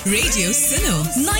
Radio Suno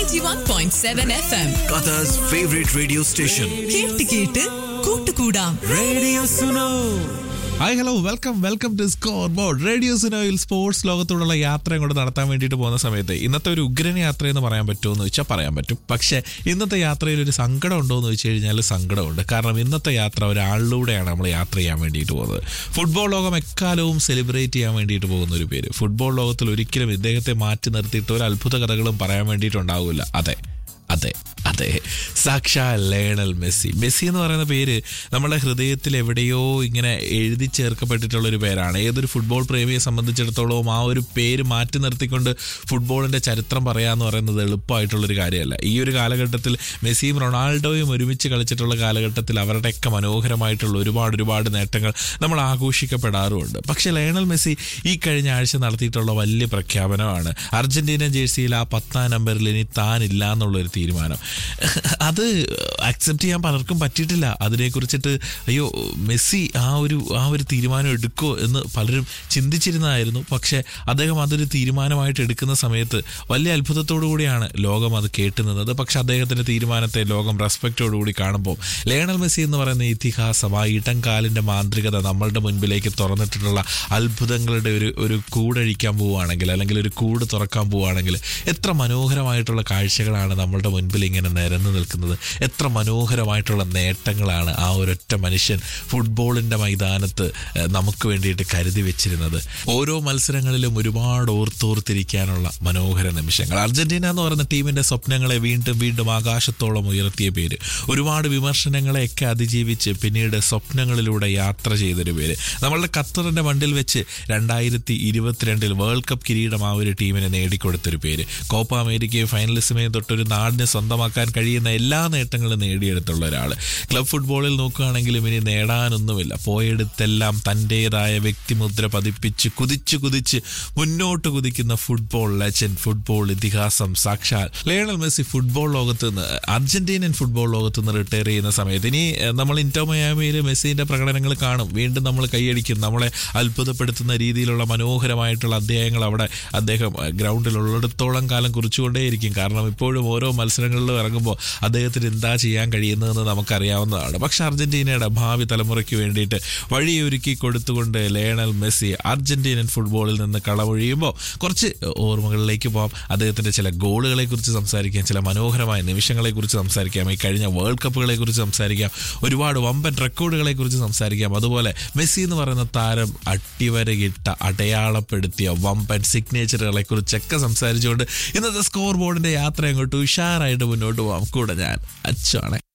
91.7 FM. Qatar's favorite radio station. കേട്ട് കേട്ട് കൂട്ടുകൂടാം Radio Suno. Hi hello welcome welcome to scoreboard radio സിനോയിൽ sports ലോകത്തോടുള്ള യാത്ര അങ്ങോട്ട് നടത്താൻ വേണ്ടിയിട്ട് പോകുന്ന സമയത്ത് ഇന്നത്തെ ഒരു ഉഗ്രൻ യാത്ര എന്ന് പറയാൻ പറ്റുമോ എന്ന് വെച്ചാൽ പറയാൻ പറ്റും പക്ഷേ ഇന്നത്തെ യാത്രയിൽ ഒരു സങ്കടം ഉണ്ടോ എന്ന് വെച്ച് കഴിഞ്ഞാൽ സങ്കടമുണ്ട് കാരണം ഇന്നത്തെ യാത്ര ഒരാളിലൂടെയാണ് നമ്മൾ യാത്ര ചെയ്യാൻ വേണ്ടിയിട്ട് പോകുന്നത് ഫുട്ബോൾ ലോകം എക്കാലവും സെലിബ്രേറ്റ് ചെയ്യാൻ വേണ്ടിയിട്ട് പോകുന്ന ഒരു പേര് ഫുട്ബോൾ ലോകത്തിൽ ഒരിക്കലും ഇദ്ദേഹത്തെ മാറ്റി നിർത്തിയിട്ട് ഒരു അത്ഭുത കഥകളും പറയാൻ വേണ്ടിയിട്ടുണ്ടാവില്ല അതെ അതെ അതെ സാക്ഷാ ലേണൽ മെസ്സി മെസ്സി എന്ന് പറയുന്ന പേര് നമ്മുടെ ഹൃദയത്തിൽ എവിടെയോ ഇങ്ങനെ എഴുതി ചേർക്കപ്പെട്ടിട്ടുള്ള ഒരു പേരാണ് ഏതൊരു ഫുട്ബോൾ പ്രേമിയെ സംബന്ധിച്ചിടത്തോളം ആ ഒരു പേര് മാറ്റി നിർത്തിക്കൊണ്ട് ഫുട്ബോളിന്റെ ചരിത്രം പറയാന്ന് പറയുന്നത് എളുപ്പമായിട്ടുള്ളൊരു കാര്യമല്ല ഈ ഒരു കാലഘട്ടത്തിൽ മെസ്സിയും റൊണാൾഡോയും ഒരുമിച്ച് കളിച്ചിട്ടുള്ള കാലഘട്ടത്തിൽ അവരുടെയൊക്കെ മനോഹരമായിട്ടുള്ള ഒരുപാട് ഒരുപാട് നേട്ടങ്ങൾ നമ്മൾ ആഘോഷിക്കപ്പെടാറുമുണ്ട് പക്ഷേ ലയണൽ മെസ്സി ഈ കഴിഞ്ഞ ആഴ്ച നടത്തിയിട്ടുള്ള വലിയ പ്രഖ്യാപനമാണ് അർജന്റീന ജേഴ്സിയിൽ ആ പത്താം നമ്പറിൽ ഇനി താനില്ല എന്നുള്ളൊരു തീരുമാനം അത് അക്സെപ്റ്റ് ചെയ്യാൻ പലർക്കും പറ്റിയിട്ടില്ല അതിനെക്കുറിച്ചിട്ട് അയ്യോ മെസ്സി ആ ഒരു ആ ഒരു തീരുമാനം എടുക്കുമോ എന്ന് പലരും ചിന്തിച്ചിരുന്നതായിരുന്നു പക്ഷേ അദ്ദേഹം അതൊരു തീരുമാനമായിട്ട് എടുക്കുന്ന സമയത്ത് വലിയ അത്ഭുതത്തോടു കൂടിയാണ് ലോകം അത് കേട്ടുനിന്നത് പക്ഷെ അദ്ദേഹത്തിന്റെ തീരുമാനത്തെ ലോകം റെസ്പെക്റ്റോടുകൂടി കാണുമ്പോൾ ലയണൽ മെസ്സി എന്ന് പറയുന്ന ഇതിഹാസം ആ ഇടംകാലിന്റെ മാന്ത്രികത നമ്മളുടെ മുൻപിലേക്ക് തുറന്നിട്ടുള്ള അത്ഭുതങ്ങളുടെ ഒരു ഒരു കൂടഴിക്കാൻ പോവുകയാണെങ്കിൽ അല്ലെങ്കിൽ ഒരു കൂട് തുറക്കാൻ പോവുകയാണെങ്കിൽ എത്ര മനോഹരമായിട്ടുള്ള കാഴ്ചകളാണ് നമ്മളുടെ മുൻപിൽ ഇങ്ങനെ നിരന്നു നിൽക്കുന്നത് എത്ര മനോഹരമായിട്ടുള്ള നേട്ടങ്ങളാണ് ആ ഒരൊറ്റ മനുഷ്യൻ ഫുട്ബോളിന്റെ മൈതാനത്ത് ഏഹ്, നമുക്ക് വേണ്ടിയിട്ട് കരുതി വെച്ചിരുന്നത് ഓരോ മത്സരങ്ങളിലും ഒരുപാട് ഓർത്തോർത്തിരിക്കാനുള്ള മനോഹര നിമിഷങ്ങൾ അർജന്റീന എന്ന് പറയുന്ന ടീമിന്റെ സ്വപ്നങ്ങളെ വീണ്ടും വീണ്ടും ആകാശത്തോളം ഉയർത്തിയ പേര് ഒരുപാട് വിമർശനങ്ങളെയൊക്കെ അതിജീവിച്ച് പിന്നീട് സ്വപ്നങ്ങളിലൂടെ യാത്ര ചെയ്തൊരു പേര് നമ്മളുടെ ഖത്തറിന്റെ മണ്ടിൽ വെച്ച് രണ്ടായിരത്തി ഇരുപത്തിരണ്ടിൽ വേൾഡ് കപ്പ് കിരീടം ആ ഒരു ടീമിന് നേടിക്കൊടുത്തൊരു പേര് കോപ്പ അമേരിക്കയും ഫൈനലിസ്മയും തൊട്ടൊരു നാടിനെ സ്വന്തമാക്കാൻ കഴിയുന്ന എല്ലാ നേട്ടങ്ങളും നേടിയെടുത്തുള്ള ഒരാൾ ക്ലബ് ഫുട്ബോളിൽ നോക്കുകയാണെങ്കിലും ഇനി നേടാനൊന്നുമില്ല പോയെടുത്തെല്ലാം തൻ്റെതായ വ്യക്തിമുദ്ര പതിപ്പിച്ച് കുതിച്ച് കുതിച്ച് മുന്നോട്ട് കുതിക്കുന്ന ഫുട്ബോൾ ലെജൻഡ് ഫുട്ബോൾ ഇതിഹാസം സാക്ഷാൽ ലയണൽ മെസ്സി ഫുട്ബോൾ ലോകത്ത് നിന്ന് അർജന്റീനൻ ഫുട്ബോൾ ലോകത്ത് നിന്ന് റിട്ടയർ ചെയ്യുന്ന സമയത്ത് ഇനി ഏഹ്, നമ്മൾ ഇന്റോ മയാമിയിൽ മെസ്സിന്റെ പ്രകടനങ്ങൾ കാണും വീണ്ടും നമ്മൾ കൈയടിക്കും നമ്മളെ അത്ഭുതപ്പെടുത്തുന്ന രീതിയിലുള്ള മനോഹരമായിട്ടുള്ള അധ്യായങ്ങൾ അവിടെ അദ്ദേഹം ഏഹ്, ഗ്രൗണ്ടിൽ ഉള്ളിടത്തോളം കാലം കുറിച്ചുകൊണ്ടേയിരിക്കും കാരണം ഇപ്പോഴും ഓരോ മത്സരങ്ങളിലും ഇറങ്ങുമ്പോൾ അദ്ദേഹത്തിന് എന്താ ചെയ്യാൻ കഴിയുന്നതെന്ന് നമുക്കറിയാവുന്നതാണ് പക്ഷെ അർജന്റീനയുടെ ഭാവി തലമുറയ്ക്ക് വേണ്ടിയിട്ട് വഴിയൊരുക്കി കൊടുത്തുകൊണ്ട് ലയണൽ മെസ്സി അർജന്റീനൻ ഫുട്ബോളിൽ നിന്ന് കളമൊഴിയുമ്പോൾ കുറച്ച് ഓർമ്മകളിലേക്ക് പോകാം അദ്ദേഹത്തിന്റെ ചില ഗോളുകളെ കുറിച്ച് സംസാരിക്കാം ചില മനോഹരമായ നിമിഷങ്ങളെ കുറിച്ച് സംസാരിക്കാം ഈ കഴിഞ്ഞ വേൾഡ് കപ്പുകളെ കുറിച്ച് സംസാരിക്കാം ഒരുപാട് വമ്പൻ റെക്കോർഡുകളെ കുറിച്ച് സംസാരിക്കാം അതുപോലെ മെസ്സി എന്ന് പറയുന്ന താരം അട്ടിവരയിട്ട അടയാളപ്പെടുത്തിയ വമ്പൻ സിഗ്നേച്ചറുകളെ കുറിച്ചൊക്കെ സംസാരിച്ചുകൊണ്ട് ഇന്നത്തെ സ്കോർ ബോർഡിന്റെ യാത്ര അങ്ങോട്ട് ഉഷാറായിട്ട് മുന്നോട്ട് പോകാം കൂടെ ഞാൻ അച്ചാണ്